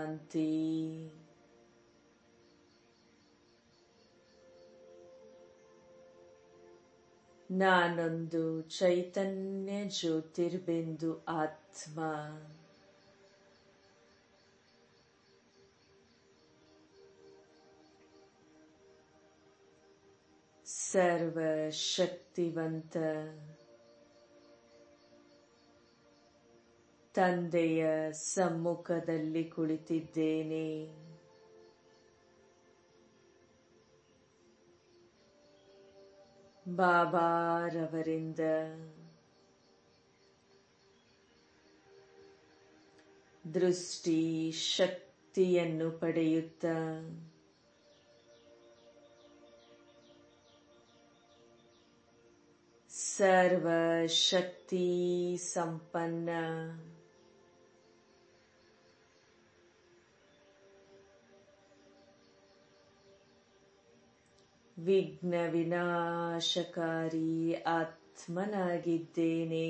ಶಾಂತಿ ನಾನೊಂದು ಚೈತನ್ಯ ಜ್ಯೋತಿರ್ಬಿಂದು ಆತ್ಮ ಸರ್ವಶಕ್ತಿವಂತ ತಂದೆಯ ಸಮ್ಮುಖದಲ್ಲಿ ಕುಳಿತಿದ್ದೇನೆ ಬಾಬಾರವರಿಂದ ದೃಷ್ಟಿ ಶಕ್ತಿಯನ್ನು ಪಡೆಯುತ್ತ ಸರ್ವಶಕ್ತಿ ಸಂಪನ್ನ ವಿಘ್ನ ವಿನಾಶಕಾರಿ ಆತ್ಮನಾಗಿದ್ದೇನೆ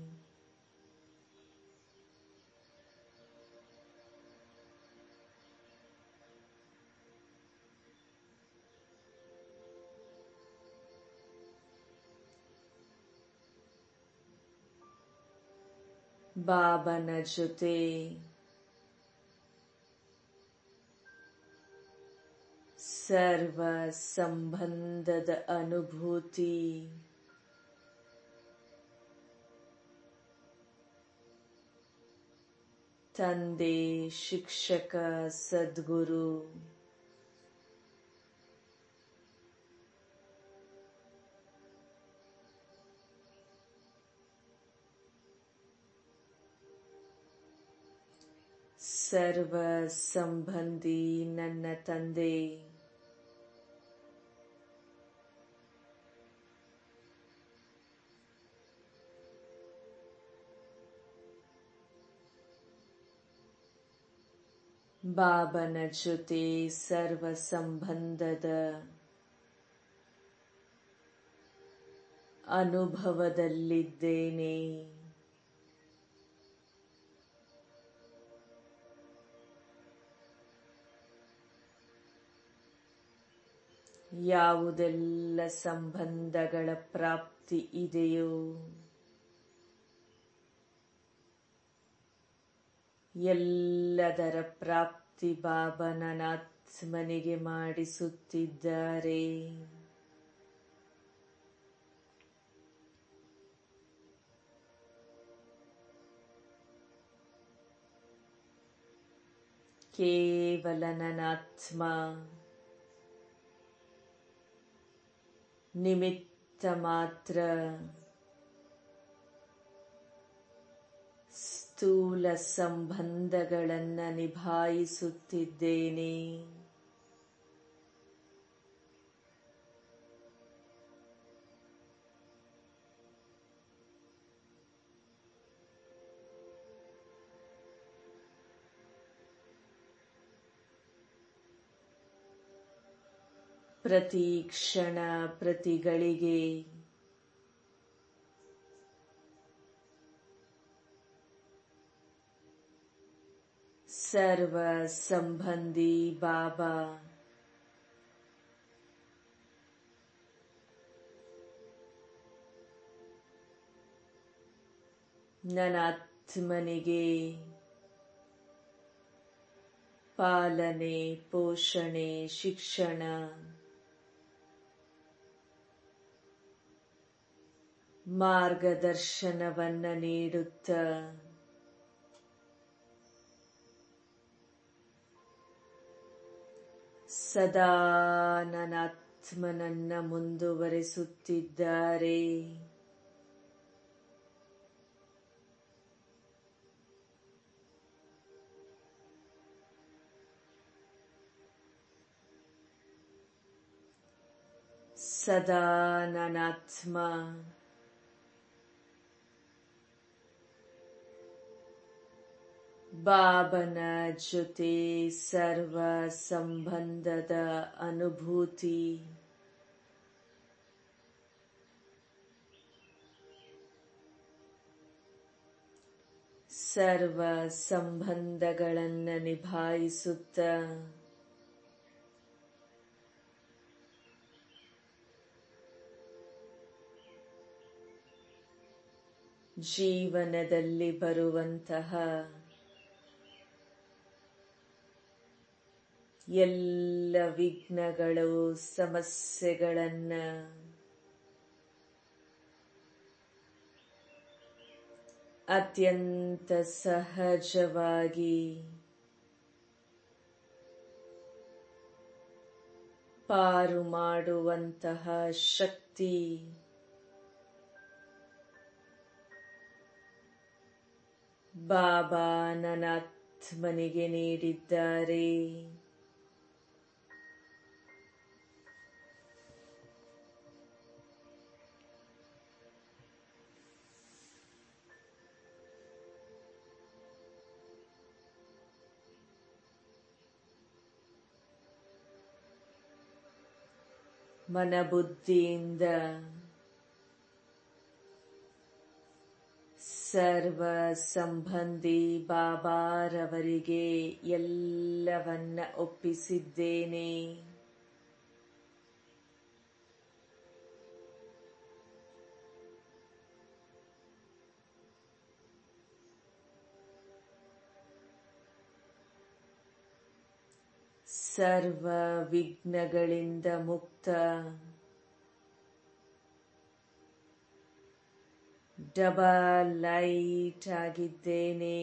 ಬಾಬನ ಜೊತೆ ಸರ್ವ ಸಂಬಂಧದ ಅನುಭೂತಿ ತಂದೆ ಶಿಕ್ಷಕ ಸದ್ಗುರು ಸರ್ವ ಸಂಬಂಧಿ ನನ್ನ ತಂದೆ ಬಾಬನ ಜೊತೆ ಸರ್ವ ಸಂಬಂಧದ ಅನುಭವದಲ್ಲಿದ್ದೇನೆ ಯಾವುದೆಲ್ಲ ಸಂಬಂಧಗಳ ಪ್ರಾಪ್ತಿ ಇದೆಯೋ ಎಲ್ಲದರ ಪ್ರಾಪ್ತಿ ಬಾಬನನಾತ್ಮನಿಗೆ ಮಾಡಿಸುತ್ತಿದ್ದಾರೆ ಕೇವಲ ನನಾತ್ಮ ನಿಮಿತ್ತ ಮಾತ್ರ ಸ್ಥೂಲ ಸಂಬಂಧಗಳನ್ನ ನಿಭಾಯಿಸುತ್ತಿದ್ದೇನೆ ಪ್ರತಿ ಕ್ಷಣ ಪ್ರತಿಗಳಿಗೆ ಸರ್ವ ಸಂಬಂಧಿ ಬಾಬಾ ನನಾತ್ಮನಿಗೆ ಪಾಲನೆ ಪೋಷಣೆ ಶಿಕ್ಷಣ ಮಾರ್ಗದರ್ಶನವನ್ನ ನೀಡುತ್ತ ಸದಾ ನನಾತ್ಮನನ್ನ ಮುಂದುವರೆಸುತ್ತಿದ್ದಾರೆ ಸದಾ ನನಾತ್ಮ ಬಾಬನ ಜೊತೆ ಸರ್ವ ಸಂಬಂಧದ ಅನುಭೂತಿ ಸರ್ವ ಸಂಬಂಧಗಳನ್ನು ನಿಭಾಯಿಸುತ್ತ ಜೀವನದಲ್ಲಿ ಬರುವಂತಹ ಎಲ್ಲ ವಿಘ್ನಗಳು ಸಮಸ್ಯೆಗಳನ್ನ ಅತ್ಯಂತ ಸಹಜವಾಗಿ ಪಾರು ಮಾಡುವಂತಹ ಶಕ್ತಿ ಬಾಬಾ ನನಾತ್ಮನಿಗೆ ನೀಡಿದ್ದಾರೆ ಮನಬುದ್ಧಿಯಿಂದ ಸರ್ವ ಸಂಬಂಧಿ ಬಾಬಾರವರಿಗೆ ಎಲ್ಲವನ್ನ ಒಪ್ಪಿಸಿದ್ದೇನೆ ಸರ್ವ ವಿಘ್ನಗಳಿಂದ ಮುಕ್ತ ಡಬಲ್ ಲೈಟ್ ಆಗಿದ್ದೇನೆ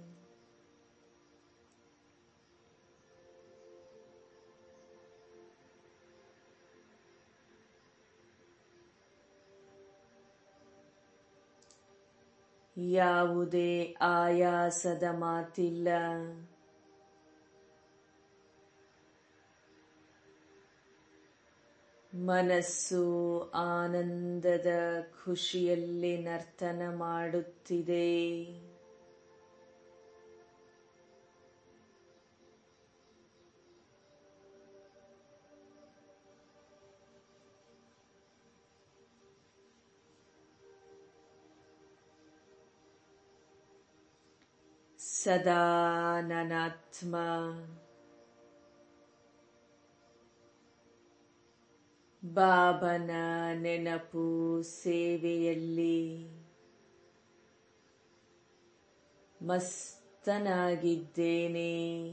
ಯಾವುದೇ ಆಯಾಸದ ಮಾತಿಲ್ಲ ಮನಸ್ಸು ಆನಂದದ ಖುಷಿಯಲ್ಲಿ ನರ್ತನ ಮಾಡುತ್ತಿದೆ ಸದಾ ನನಾತ್ಮ ಬಾಬನ ನೆನಪು ಸೇವೆಯಲ್ಲಿ ಮಸ್ತನಾಗಿದ್ದೇನೆ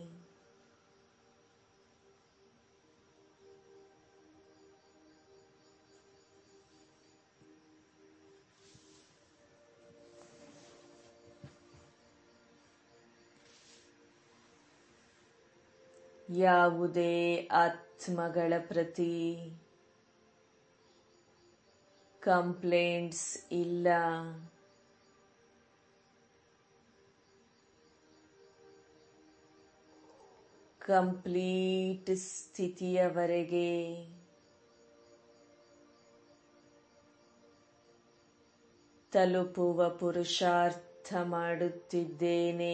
ಯಾವುದೇ ಆತ್ಮಗಳ ಪ್ರತಿ ಕಂಪ್ಲೇಂಟ್ಸ್ ಇಲ್ಲ ಕಂಪ್ಲೀಟ್ ಸ್ಥಿತಿಯವರೆಗೆ ತಲುಪುವ ಪುರುಷಾರ್ಥ ಮಾಡುತ್ತಿದ್ದೇನೆ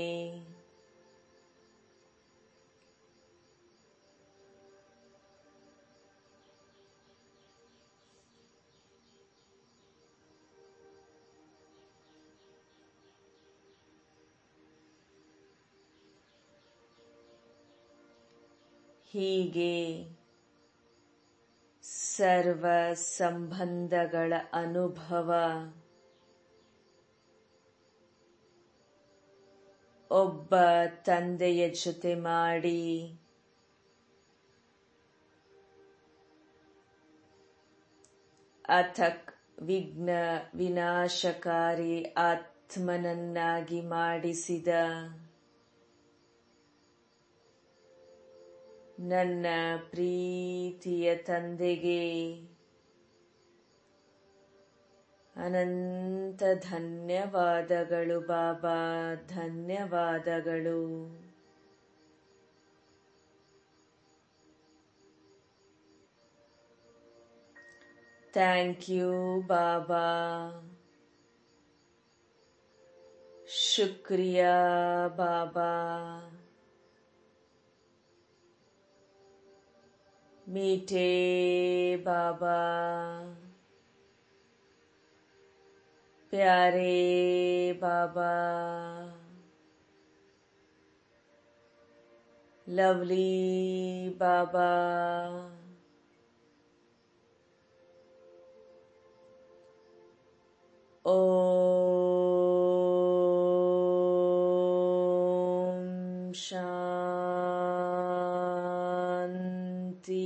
ಹೀಗೆ ಸರ್ವ ಸಂಬಂಧಗಳ ಅನುಭವ ಒಬ್ಬ ತಂದೆಯ ಜೊತೆ ಮಾಡಿ ಅಥಕ್ ವಿಘ್ನ ವಿನಾಶಕಾರಿ ಆತ್ಮನನ್ನಾಗಿ ಮಾಡಿಸಿದ ನನ್ನ ಪ್ರೀತಿಯ ತಂದೆಗೆ ಅನಂತ ಧನ್ಯವಾದಗಳು ಬಾಬಾ ಧನ್ಯವಾದಗಳು ಥ್ಯಾಂಕ್ ಯು ಬಾಬಾ ಶುಕ್ರಿಯಾ ಬಾಬಾ मीठे बाबा प्यारे बाबा ಲವ್ಲಿ ಬಾಬಾ ಓಂ ಶಾಂತಿ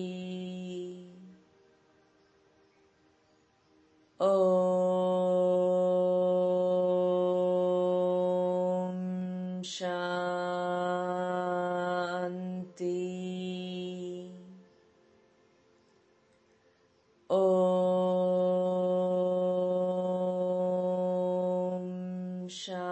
ಓಂ ಶಾಂತಿ ಓಂ ಶಾಂತಿ